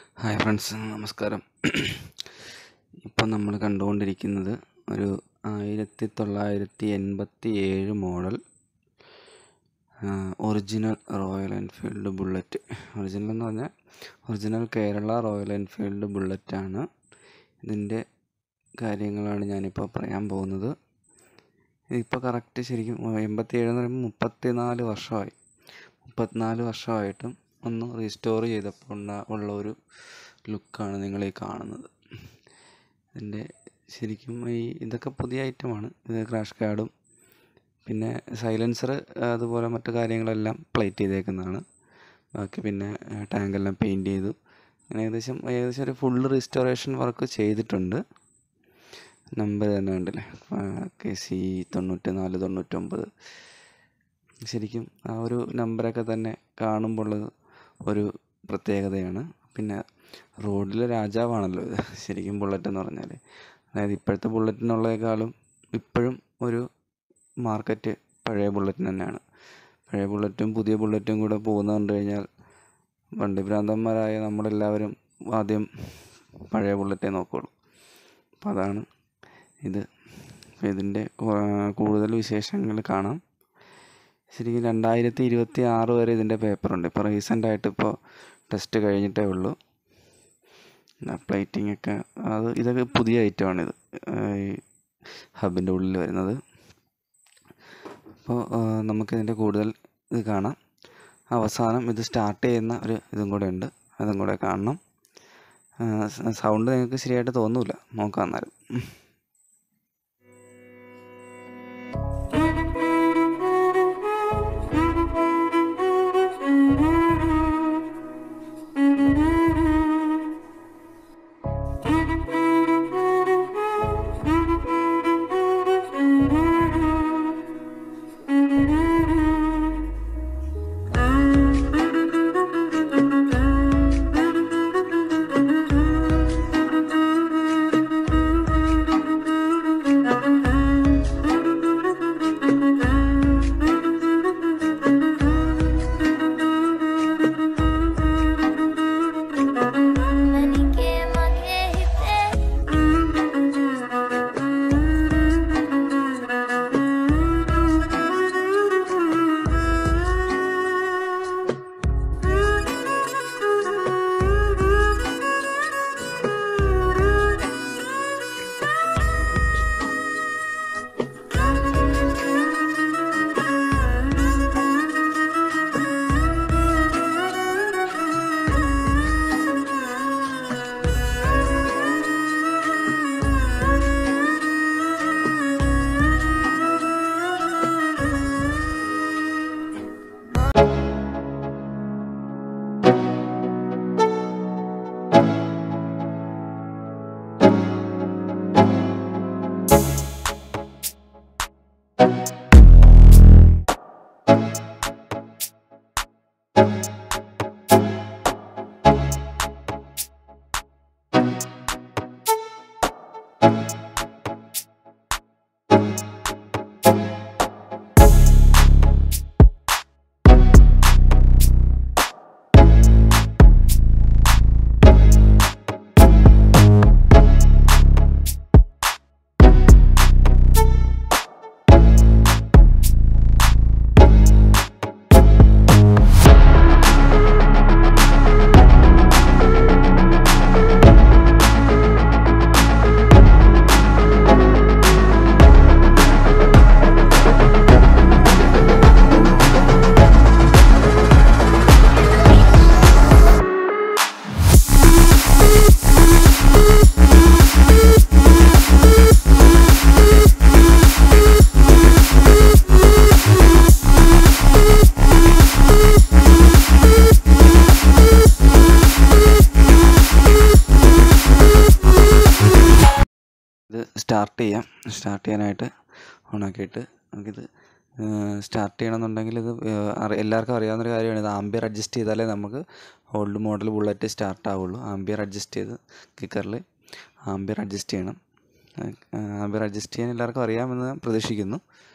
hi friends നമസ്കാരം ഇപ്പം നമ്മൾ കണ്ടുകൊണ്ടിരിക്കുന്നത് ഒരു ആയിരത്തി തൊള്ളായിരത്തി എൺപത്തി ഏഴ് model original Royal Enfield Bullet original എന്ന് പറഞ്ഞാൽ ഒറിജിനൽ കേരള റോയൽ എൻഫീൽഡ് ബുള്ളറ്റാണ് ഇതിൻ്റെ കാര്യങ്ങളാണ് ഞാനിപ്പോൾ പറയാൻ പോകുന്നത് ഇതിപ്പോൾ കറക്റ്റ് ശരിക്കും എൺപത്തി ഏഴ് എന്ന് പറയുമ്പോൾ മുപ്പത്തി നാല് വർഷമായി മുപ്പത്തിനാല് വർഷമായിട്ടും ഒന്ന് റീസ്റ്റോർ ചെയ്തപ്പോൾ ഉണ്ട- ഉള്ള ഒരു ലുക്കാണ് നിങ്ങൾ ഈ കാണുന്നത് ഇതിൻ്റെ ശരിക്കും ഈ ഇതൊക്കെ പുതിയ ഐറ്റമാണ് ഇത് ക്രാഷ് കാർഡും പിന്നെ സൈലൻസർ അതുപോലെ മറ്റു കാര്യങ്ങളെല്ലാം പ്ലേറ്റ് ചെയ്തേക്കുന്നതാണ് ബാക്കി പിന്നെ ടാങ്കെല്ലാം പെയിൻറ്റ് ചെയ്തു അങ്ങനെ ഏകദേശം ഏകദേശം ഒരു ഫുൾ റീസ്റ്റോറേഷൻ വർക്ക് ചെയ്തിട്ടുണ്ട് നമ്പർ തന്നെ ഉണ്ടല്ലേ കെ സി തൊണ്ണൂറ്റി നാല് തൊണ്ണൂറ്റൊമ്പത് ശരിക്കും ആ ഒരു നമ്പറൊക്കെ തന്നെ കാണുമ്പോൾ ഉള്ളത് ഒരു പ്രത്യേകതയാണ് പിന്നെ റോഡിലെ രാജാവാണല്ലോ ഇത് ശരിക്കും ബുള്ളറ്റ് എന്ന് പറഞ്ഞാൽ അതായത് ഇപ്പോഴത്തെ ബുള്ളറ്റിനുള്ളതിനേക്കാളും ഇപ്പോഴും ഒരു മാർക്കറ്റ് പഴയ ബുള്ളറ്റിന് തന്നെയാണ് പഴയ ബുള്ളറ്റും പുതിയ ബുള്ളറ്റും കൂടെ പോകുന്നത് കണ്ടു കഴിഞ്ഞാൽ വണ്ടി ഭ്രാന്തന്മാരായ നമ്മളെല്ലാവരും ആദ്യം പഴയ ബുള്ളറ്റേ നോക്കുള്ളൂ അപ്പോൾ അതാണ് ഇത് അപ്പോൾ ഇതിൻ്റെ കൂടുതൽ വിശേഷങ്ങൾ കാണാം ശരിക്കും രണ്ടായിരത്തി ഇരുപത്തി ആറ് വരെ ഇതിൻ്റെ പേപ്പറുണ്ട് ഇപ്പോൾ റീസെൻ്റ് ആയിട്ട് ഇപ്പോൾ ടെസ്റ്റ് കഴിഞ്ഞിട്ടേ ഉള്ളൂ പ്ലേറ്റിംഗ് ഒക്കെ അത് ഇതൊക്കെ പുതിയ ഐറ്റമാണിത് ഈ ഹബിൻ്റെ ഉള്ളിൽ വരുന്നത് അപ്പോൾ നമുക്കിതിൻ്റെ കൂടുതൽ ഇത് കാണാം അവസാനം ഇത് സ്റ്റാർട്ട് ചെയ്യുന്ന ഒരു ഇതും കൂടെ ഉണ്ട് അതും കൂടെ കാണണം സൗണ്ട് നിങ്ങൾക്ക് ശരിയായിട്ട് തോന്നൂല നോക്കാം എന്നാലും ನನಗೆ ಮಗೆ ಹಿತೆ ഇത് സ്റ്റാർട്ട് ചെയ്യാം സ്റ്റാർട്ട് ചെയ്യാനായിട്ട് ഓണാക്കിയിട്ട് നമുക്കിത് സ്റ്റാർട്ട് ചെയ്യണമെന്നുണ്ടെങ്കിൽ ഇത് അറി എല്ലാവർക്കും അറിയാവുന്നൊരു കാര്യമാണ് ഇത് ആംബിയർ അഡ്ജസ്റ്റ് ചെയ്താലേ നമുക്ക് ഓൾഡ് മോഡൽ ബുള്ളറ്റ് സ്റ്റാർട്ട് ആവുള്ളൂ ആംബിയർ അഡ്ജസ്റ്റ് ചെയ്ത് കിക്കറിൽ ആംബിയർ അഡ്ജസ്റ്റ് ചെയ്യണം ആംബിയർ അഡ്ജസ്റ്റ് ചെയ്യാൻ എല്ലാവർക്കും അറിയാമെന്ന് ഞാൻ പ്രതീക്ഷിക്കുന്നു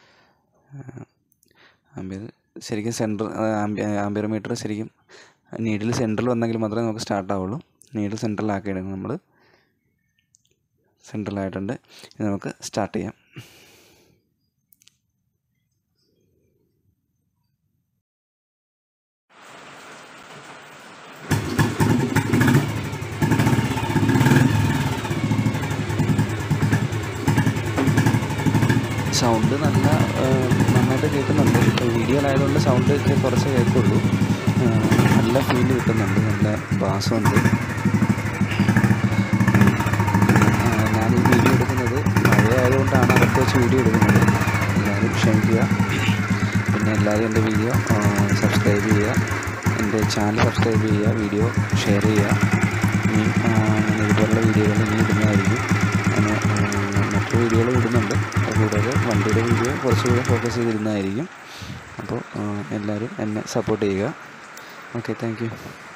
ആംബിയർ ശരിക്കും സെൻറ്റർ ആംബിയർ മീറ്റർ ശരിക്കും നീഡിൽ സെൻറ്ററിൽ വന്നെങ്കിൽ മാത്രമേ നമുക്ക് സ്റ്റാർട്ട് ആവുള്ളൂ നീഡിൽ സെൻട്രലാക്കി എടുക്കണം നമ്മൾ സെൻട്രലായിട്ടുണ്ട് ഇനി നമുക്ക് സ്റ്റാർട്ട് ചെയ്യാം സൗണ്ട് നല്ല ആ, നന്നായിട്ട് കേൾക്കുന്നുണ്ട് ഇപ്പോൾ വീഡിയോയിലായതുകൊണ്ട് സൗണ്ട് ഒക്കെ കുറച്ച് കേൾക്കുള്ളൂ ആ, നല്ല ഫീൽ കിട്ടുന്നുണ്ട് നല്ല ബാസമുണ്ട് ആ, ഞാൻ ഈ വീഡിയോ എടുക്കുന്നത് മഴയായതുകൊണ്ടാണ് അകത്ത് വെച്ച് വീഡിയോ എടുക്കുന്നത് എല്ലാവരും ക്ഷമിക്കുക പിന്നെ എല്ലാവരും എൻ്റെ വീഡിയോ സബ്സ്ക്രൈബ് ചെയ്യുക എൻ്റെ ചാനൽ സബ്സ്ക്രൈബ് ചെയ്യുക വീഡിയോ ഷെയർ ചെയ്യുക ഇനി ആ, ഞാൻ ഇതുപോലുള്ള വീഡിയോകൾ ഇനി ഇടുന്നതായിരിക്കും ഞാൻ മറ്റു വീഡിയോകൾ ഇടുന്നുണ്ട് കൂടാതെ വണ്ടിയുടെ വീഡിയോ കുറച്ചുകൂടി ഫോക്കസ് ചെയ്തിരുന്നതായിരിക്കും അപ്പോൾ എല്ലാവരും എന്നെ സപ്പോർട്ട് ചെയ്യുക ഓക്കെ താങ്ക് യു